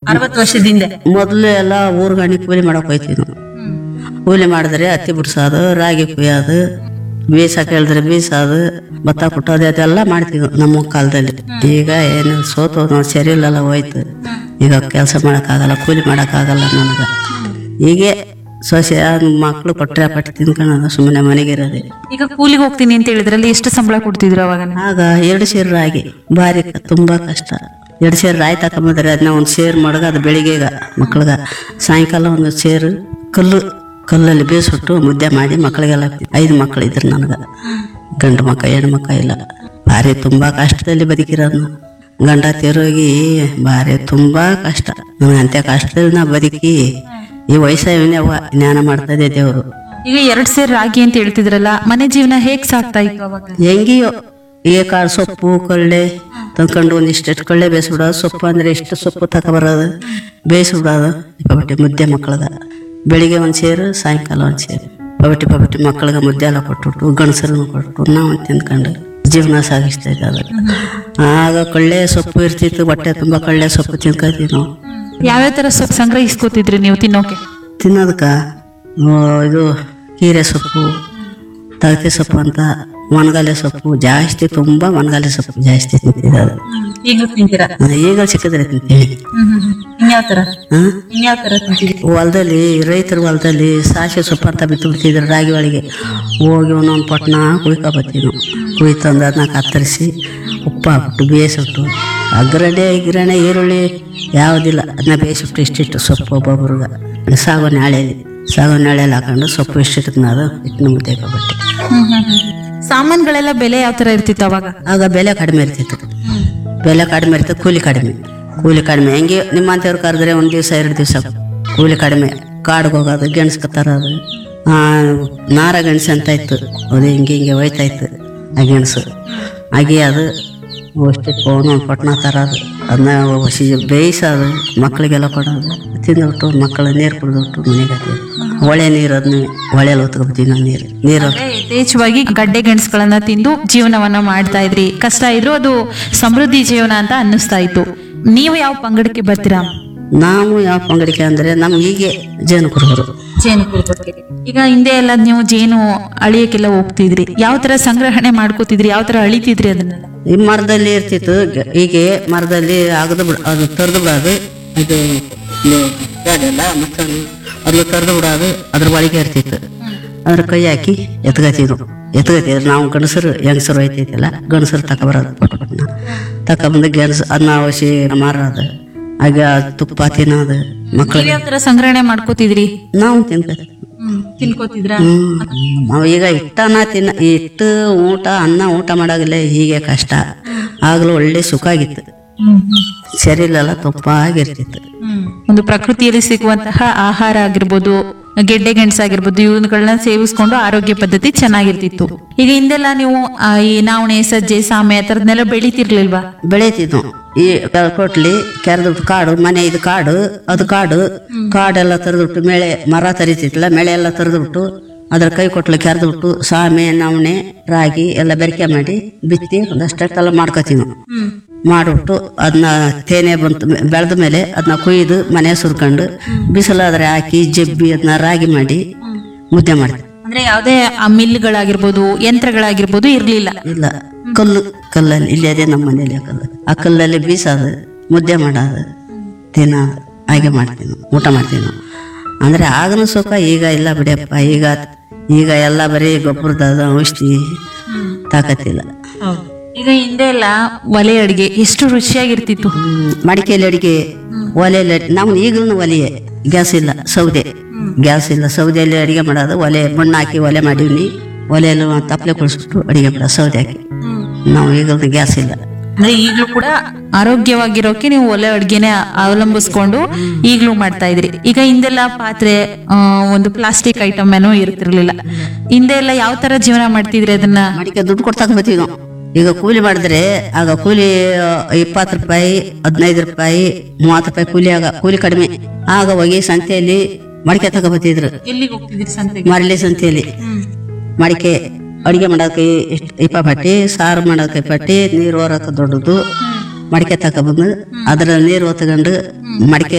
ಅರವತ್ತು ವರ್ಷದಿಂದ ಮೊದಲು ಎಲ್ಲ ಊರ್ಗಾಣಿ ಕೂಲಿ ಮಾಡಕ್ ಹೋಯ್ತೀವಿ ನಾವು ಕೂಲಿ ಮಾಡಿದ್ರೆ ಹತ್ತಿ ಬಿಡ್ಸೋದು ರಾಗಿ ಕುಯ್ಯೋದು ಬೀಸಕ್ಕೆ ಹೇಳಿದ್ರೆ ಬೀಸೋದು ಭತ್ತ ಕುಟ್ಟೋದು ಅದೆಲ್ಲ ಮಾಡ್ತೀವಿ ನಮ್ಮ ಕಾಲದಲ್ಲಿ ಈಗ ಏನು ಸೋತು ನಾವು ಸರಿ ಇಲ್ಲಲ್ಲ ಹೋಯ್ತು ಈಗ ಕೆಲಸ ಮಾಡೋಕ್ಕಾಗಲ್ಲ ಕೂಲಿ ಮಾಡೋಕ್ಕಾಗಲ್ಲ ನನಗೆ ಹೀಗೆ ಸೊಸೆ ಮಕ್ಕಳು ಕೊಟ್ಟರೆ ಪಟ್ಟು ತಿನ್ಕೊಳ್ಳೋದು ಸುಮ್ಮನೆ ಮನೆಗಿರೋದೆ ಈಗ ಕೂಲಿಗೆ ಹೋಗ್ತೀನಿ ಅಂತ ಹೇಳಿದ್ರಲ್ಲಿ ಎಷ್ಟು ಸಂಬಳ ಕೊಡ್ತಿದ್ರು ಅವಾಗ ಆಗ ಎರಡು ಸೇರು ರಾಗಿ ಭಾರಿ ಕ- ತುಂಬಾ ಕಷ್ಟ ಎರಡು ಸೇರು ರಾಯಿ ತಗೊಂಬಂದ್ರೆ ಅದನ್ನ ಒಂದು ಸೇರು ಮಡಗ ಅದು ಬೆಳಿಗ್ಗೆಗ ಮಕ್ಳಿಗೆ ಸಾಯಂಕಾಲ ಒಂದು ಸೇರು ಕಲ್ಲು ಕಲ್ಲಲ್ಲಿ ಬೇಯಿಸ್ಬಿಟ್ಟು ಮುದ್ದೆ ಮಾಡಿ ಮಕ್ಕಳಿಗೆಲ್ಲ ಐದು ಮಕ್ಕಳು ಇದ್ರು ನನಗೆ ಗಂಡು ಮಕ್ಕ ಹೆಣ್ಣು ಮಕ್ಕ ಇಲ್ಲ ಭಾರಿ ತುಂಬಾ ಕಷ್ಟದಲ್ಲಿ ಬದುಕಿರೋದು ನಾನು. ಗಂಡ ತಿರುಗಿ ಭಾರಿ ತುಂಬಾ ಕಷ್ಟ ನನಗೆ ಅಂತ್ಯ ಕಷ್ಟದಲ್ಲಿ ನಾ ಬದುಕಿ ಈ ವಯಸ್ಸವನ್ನೇ ಜ್ಞಾನ ಮಾಡ್ತಾ ಇದೆ ದೇವರು ಈಗ ಎರಡ್ ಸೇರ್ ರಾಗಿ ಅಂತ ಹೇಳ್ತಿದ್ರಲ್ಲ ಮನೆ ಜೀವನ ಹೇಗ್ ಸಾಕ್ತಾ ಇತ್ತು ಅವಾಗ ಹೆಂಗಿಯೋ ಈಗ ಕಾಳು ಸೊಪ್ಪು ಕಳ್ಳೆ ತಂದ್ಕೊಂಡು ಒಂದಿಷ್ಟು ಕಳ್ಳೆ ಬೇಯಿಸ್ಬಿಡೋದು ಸೊಪ್ಪು ಅಂದ್ರೆ ಎಷ್ಟು ಸೊಪ್ಪು ತಗೊಬರೋದು ಬೇಯಿಸ್ಬಿಡೋದು ಪಬಟ್ಟಿ ಮುದ್ದೆ ಮಕ್ಕಳದ ಬೆಳಿಗ್ಗೆ ಒಂದು ಸೇರು ಸಾಯಂಕಾಲ ಒಂದು ಸೇರು ಪಬಟ್ಟಿ ಪಬಟ್ಟಿ ಮಕ್ಕಳಿಗೆ ಮುದ್ದೆ ಎಲ್ಲ ಕೊಟ್ಬಿಟ್ಟು ಗಂಡಸರನ್ನು ಕೊಟ್ಟು ನಾವು ತಿಂದ್ಕೊಂಡು ಜೀವನ ಸಾಗಿಸ್ತಾ ಇದ್ದ ಅದು ಆಗ ಕಳ್ಳೆ ಸೊಪ್ಪು ಇರ್ತಿತ್ತು ಹೊಟ್ಟೆ ತುಂಬ ಕಳ್ಳೆ ಸೊಪ್ಪು ತಿನ್ಕೊತೀವಿ ನಾವು ಯಾವ್ಯಾವ ತರ ಸೊಪ್ಪು ಸಂಗ್ರಹಿಸ್ಕೋತಿದ್ರಿ ನೀವು ತಿನ್ನೋಕೆ ತಿನ್ನೋದಕ್ಕ ಆ, ಇದು ಹೀರೆ ಸೊಪ್ಪು ತಗತಿ ಸೊಪ್ಪು ಅಂತ ಒಣಗಾಲೆ ಸೊಪ್ಪು ಜಾಸ್ತಿ ತುಂಬ ಒಣಗಾಲೆ ಸೊಪ್ಪು ಜಾಸ್ತಿ ತಿಂತಿದ್ದೆ ಅದು ಈಗ ತಿಂತೀರಾ ಈಗ ಸಿಕ್ಕಿದ್ರೆ ತಿಂತೀವಿ ಇನ್ಯಾವ ತರ ಹಾ? ಇನ್ಯಾವ ತರ ತಿಂತೀರಿ ಹೊಲದಲ್ಲಿ ರೈತರ ಹೊಲದಲ್ಲಿ ಸಾಸಿವೆ ಸೊಪ್ಪು ಅಂತ ಬಿತ್ತು ಬಿಡ್ತಿದ್ರು ರಾಗಿ ಒಳಗೆ ಹೋಗಿ ಒಂದೊಂದು ಪಟ್ನ ಕುಯ್ಕೊಬತ್ತೀವಿ ನಾವು ಕುಯ್ ತಂದು ಅದನ್ನ ಕತ್ತರಿಸಿ ಉಪ್ಪು ಹಾಕ್ಬಿಟ್ಟು ಬೇಯಿಸ್ಬಿಟ್ಟು ಅಗ್ರಣೆ ಗಿರಣೆ ಈರುಳ್ಳಿ ಯಾವುದಿಲ್ಲ ಅದನ್ನ ಬೇಯಿಸ್ಬಿಟ್ಟು ಇಷ್ಟಿಷ್ಟು ಸೊಪ್ಪು ಒಬ್ಬೊಬ್ರಿಗೆ ಸಾಗೋನೆ ಹಳೆಯಲ್ಲಿ ಸಾಗೋನೆ ಹಳೆಯಲ್ಲಿ ಹಾಕೊಂಡು ಸೊಪ್ಪು ಇಷ್ಟಿಟ್ಟು ಅದು ಹಿಟ್ಟಿನ ಮುದ್ದೆ ಹಾಕೊಬಿಟ್ಟು ಸಾಮಾನುಗಳೆಲ್ಲ ಬೆಲೆ ಯಾವ ತರ ಇರ್ತಿತ್ತು ಅವಾಗ ಆಗ ಬೆಲೆ ಕಡಿಮೆ ಇರ್ತಿತ್ತು ಬೆಲೆ ಕಡಿಮೆ ಇರ್ತದೆ ಕೂಲಿ ಕಡಿಮೆ ಕೂಲಿ ಕಡಿಮೆ ಹೆಂಗೆ ನಿಮ್ಮಂಥವ್ರು ಕರೆದ್ರೆ ಒಂದು ದಿವಸ ಎರಡು ದಿವಸ ಕೂಲಿ ಕಡಿಮೆ ಕಾಡಿಗೆ ಹೋಗೋದು ಗೆಣಸ್ಕ ತರೋದು ಆ, ನಾರ ಗೆಣಸು ಅಂತ ಇತ್ತು ಅದು ಹಿಂಗೆ ಹಿಂಗೆ ಹೋಯ್ತಾ ಇತ್ತು ಆ ಗೆಣಸು ಹಾಗೆ ಅದು ಅಷ್ಟಿಟ್ಟು ಒಂದೊಂದು ಪಟ್ನ ತರೋದು ಅದನ್ನ ಹಸಿ ಬೇಯಿಸೋದು ಮಕ್ಕಳಿಗೆಲ್ಲ ಕೊಡೋದು ತಿಂದ್ಬಿಟ್ಟು ಮಕ್ಕಳು ನೀರು ಕುಡಿದ್ಬಿಟ್ಟು ಮನೆಗೆ ಹಾಕೋದು ಹೊಳೆ ನೀರು ಅದನ್ನ ಹೊಳೆಯಲ್ಲಿ ಹೊತ್ಕೊಬತ್ತೀವಿ ನಾವು ನೀರು ನೀರು ಯಥೇಚ್ಛವಾಗಿ ಗಡ್ಡೆ ಗೆಣಸುಗಳನ್ನ ತಿಂದು ಜೀವನವನ್ನ ಮಾಡ್ತಾ ಇದ್ರಿ ಕಷ್ಟ ಇದ್ರು ಅದು ಸಮೃದ್ಧಿ ಜೀವನ ಅಂತ ಅನ್ನಿಸ್ತಾ ಇತ್ತು ನೀವು ಯಾವ ಪಂಗಡಕ್ಕೆ ಬರ್ತೀರಾ ನಾವು ಯಾವ ಪಂಗಡಿಕೆ ಅಂದ್ರೆ ನಮ್ಗೆ ಹೀಗೆ ಜೇನು ಕುರುಬರು ಜೇನು ಈಗ ಹಿಂದೆ ಎಲ್ಲ ನೀವು ಜೇನು ಅಳಿಯಕ್ಕೆಲ್ಲ ಹೋಗ್ತಿದ್ರಿ ಯಾವ ತರ ಸಂಗ್ರಹಣೆ ಮಾಡ್ಕೋತಿದ್ರಿ ಯಾವ ತರ ಅಳಿತಿದ್ರಿ ಅದನ್ನೆಲ್ಲ ಈ ಮರದಲ್ಲಿ ಇರ್ತಿತ್ತು ಗ- ಹೀಗೆ ಮರದಲ್ಲಿ ಆಗದು ಬಿಡ ಅದು ತರ್ದು ಬಿಡೋದು ಇದು ಗಾಡಿಯಲ್ಲ ಮತ್ತೊಂದು ಅದು ತರ್ದು ಬಿಡೋದು ಅದ್ರ ಒಳಗೆ ಇರ್ತಿತ್ತು ಅದ್ರ ಕೈ ಹಾಕಿ ಎತ್ಕತಿದ್ರು ಎತ್ಕತಿದ್ರು ನಾವು ಗಂಡಸರು ಹೆಂಗಸರು ಐತೈತಿಲ್ಲ ಗಂಡಸರು ತಗೊಬರೋದು ಪಟ್ಪಟ್ನ ತಗೊಬಂದು ಗೆಣಸು ಅದನ್ನ ಔಷಧಿ ಮಾರೋದು ಹಾಗೆ ಆ ತುಪ್ಪ ತಿನ್ನೋದು ಮಕ್ಕಳಿಗೆ ಯಾವ ತರ ಸಂಗ್ರಹಣೆ ಮಾಡ್ಕೋತಿದ್ರಿ ನಾವು ತಿನ್ಕೋತೀವಿ ತಿನ್ಕೋತಿದ್ರ ಹ್ಮ್ ಅವ ಈಗ ಹಿಟ್ಟನ್ನ ತಿನ್ನ ಹಿಟ್ಟು ಊಟ ಅನ್ನ ಊಟ ಮಾಡೋಗಿಲ್ಲ ಹೀಗೆ ಕಷ್ಟ ಆಗ್ಲೂ ಒಳ್ಳೆ ಸುಖ ಆಗಿತ್ತು ಸರಿ ಇಲ್ಲಲ್ಲ ತುಪ್ಪಾಗಿರ್ತಿತ್ತು ಒಂದು ಪ್ರಕೃತಿಯಲ್ಲಿ ಸಿಗುವಂತಹ ಆಹಾರ ಆಗಿರ್ಬೋದು ಗೆಡ್ಡೆ ಗೆಣಸು ಆಗಿರ್ಬೋದು ಇವುಗಳನ್ನ ಸೇವಿಸ್ಕೊಂಡು ಆರೋಗ್ಯ ಪದ್ಧತಿ ಚೆನ್ನಾಗಿರ್ತಿತ್ತು ಈಗ ಹಿಂದೆಲ್ಲ ನೀವು ಆ, ಈ ನಾವಣೆ ಸಜ್ಜೆ ಸಾಮೆ ಆ ಥರದ್ನೆಲ್ಲ ಬೆಳಿತಿರ್ಲಿಲ್ವಾ ಬೆಳೀತಿದ್ವು ಈ ಕೊಟ್ಲಿ ಕೆರೆದ್ಬಿಟ್ಟು ಕಾಡು ಮನೆ ಇದು ಕಾಡು ಅದು ಕಾಡು ಕಾಡೆಲ್ಲ ತರದ್ಬಿಟ್ಟು ಮೇಳೆ ಮರ ತರಿತಿತ್ತಲ್ಲ ಮೇಳೆ ಎಲ್ಲ ತರದ್ಬಿಟ್ಟು ಅದ್ರ ಕೈ ಕೊಟ್ಲು ಕೆರೆದ್ಬಿಟ್ಟು ಸಾಮೆ ನವಣೆ ರಾಗಿ ಎಲ್ಲ ಬೆರಕೆ ಮಾಡಿ ಬಿತ್ತಿ ಒಂದಷ್ಟೆಲ್ಲ ಮಾಡ್ಕೋತೀವಿ ನಾವು ಮಾಡ್ಬಿಟ್ಟು ಅದನ್ನ ತೇನೆ ಬಂತು ಬೆಳೆದ ಮೇಲೆ ಅದನ್ನ ಕೊಯ್ದು ಮನೆ ಸುರ್ಕೊಂಡು ಬಿಸಿಲಾದ್ರೆ ಹಾಕಿ ಜಬ್ಬಿ ಅದನ್ನ ರಾಗಿ ಮಾಡಿ ಮುದ್ದೆ ಮಾಡ್ತೀವಿ ಅಂದ್ರೆ ಯಾವುದೇ ಮಿಲ್ಗಳಾಗಿರ್ಬೋದು ಯಂತ್ರಗಳಾಗಿರ್ಬೋದು ಇರ್ಲಿಲ್ಲ ಇಲ್ಲ ಕಲ್ಲು ಕಲ್ಲಲ್ಲಿ ಇಲ್ಲಿ ಅದೇ ನಮ್ಮ ಮನೇಲಿ ಆ ಕಲ್ಲು ಆ ಕಲ್ಲಲ್ಲಿ ಬೀಸೋದು ಮುದ್ದೆ ಮಾಡೋದು ತಿನ್ನೋದು ಹಾಗೆ ಮಾಡ್ತೀವಿ ನಾವು ಊಟ ಮಾಡ್ತೀವಿ ನಾವು ಅಂದರೆ ಆಗನೂ ಸುಖ ಈಗ ಇಲ್ಲ ಬಿಡಿಯಪ್ಪ ಈಗ ಈಗ ಎಲ್ಲ ಬರೀ ಗೊಬ್ಬರದ ಔಷಧಿ ತಾಕತ್ತಿಲ್ಲ ಈಗ ಹಿಂದೆ ಎಲ್ಲ ಒಲೆ ಅಡಿಗೆ ಎಷ್ಟು ರುಚಿಯಾಗಿರ್ತಿತ್ತು ಹ್ಮ್, ಮಡಿಕೆಯಲ್ಲಿ ಅಡಿಗೆ ಒಲೆಯಲ್ಲಿ ಅಡಿ- ನಾವು ಈಗಲೂ ಒಲೆಯೇ ಗ್ಯಾಸ್ ಇಲ್ಲ ಸೌದೆ ಗ್ಯಾಸ್ ಇಲ್ಲ ಸೌದೆಯಲ್ಲಿ ಅಡಿಗೆ ಮಾಡೋದು ಒಲೆ ಮಣ್ಣು ಹಾಕಿ ಒಲೆ ಮಾಡೀವಿ ಒಲೆಯಲ್ಲಿ ಒಂದ್ ತಪ್ಪಲೆ ಕುಳಿಸ್ಬಿಟ್ಟು ಅಡಿಗೆ ಮಾಡೋದು ಸೌದೆ ಹಾಕಿ ನಾವು ಈಗಲೂ ಗ್ಯಾಸ್ ಇಲ್ಲ ಅಂದ್ರೆ ಈಗ್ಲೂ ಕೂಡ ಆರೋಗ್ಯವಾಗಿರೋಕೆ ನೀವು ಒಲೆ ಅಡ್ಗೆನೆ ಅವಲಂಬಿಸ್ಕೊಂಡು ಈಗ್ಲೂ ಮಾಡ್ತಾ ಇದ್ರಿ ಈಗ ಹಿಂದೆಲ್ಲ ಪಾತ್ರೆ ಆ, ಒಂದು ಪ್ಲಾಸ್ಟಿಕ್ ಐಟಮ್ ಏನೋ ಇರ್ತಿರ್ಲಿಲ್ಲ ಹಿಂದೆ ಎಲ್ಲ ಯಾವ ತರ ಜೀವನ ಮಾಡ್ತಿದ್ರಿ ಅದನ್ನ ಮಡಿಕೆ ದುಡ್ಡು ಕೊಡ್ತಾಕ ಬರ್ತೀವಿ ನಾವು ಈಗ ಕೂಲಿ ಮಾಡಿದ್ರೆ ಆಗ ಕೂಲಿ ಇಪ್ಪತ್ತು ರೂಪಾಯಿ ಹದಿನೈದು ರೂಪಾಯಿ ಮೂವತ್ತು ರೂಪಾಯಿ ಕೂಲಿ ಆಗ ಕೂಲಿ ಕಡಿಮೆ ಆಗ ಹೋಗಿ ಸಂತೆಯಲ್ಲಿ ಮಡಿಕೆ ತಗೊಬತ್ತಿದ್ರು ಎಲ್ಲಿಗೆ ಹೋಗ್ತಿದ್ರಿ ಸಂತೆಗೆ ಮರಳಿ ಸಂತೆಯಲ್ಲಿ ಮಡಿಕೆ ಅಡಿಗೆ ಮಾಡೋಕೆ ಇಷ್ಟು ಇಪ್ಪ ಪಟ್ಟಿ ಸಾರು ಮಾಡೋಕೆ ಪಟ್ಟಿ ನೀರು ಹೊರಕ್ಕೆ ದೊಡ್ಡದು ಮಡಿಕೆ ತಗೊಬಂದು ಅದ್ರಲ್ಲಿ ನೀರು ಹೊತ್ಕೊಂಡು ಮಡಿಕೆ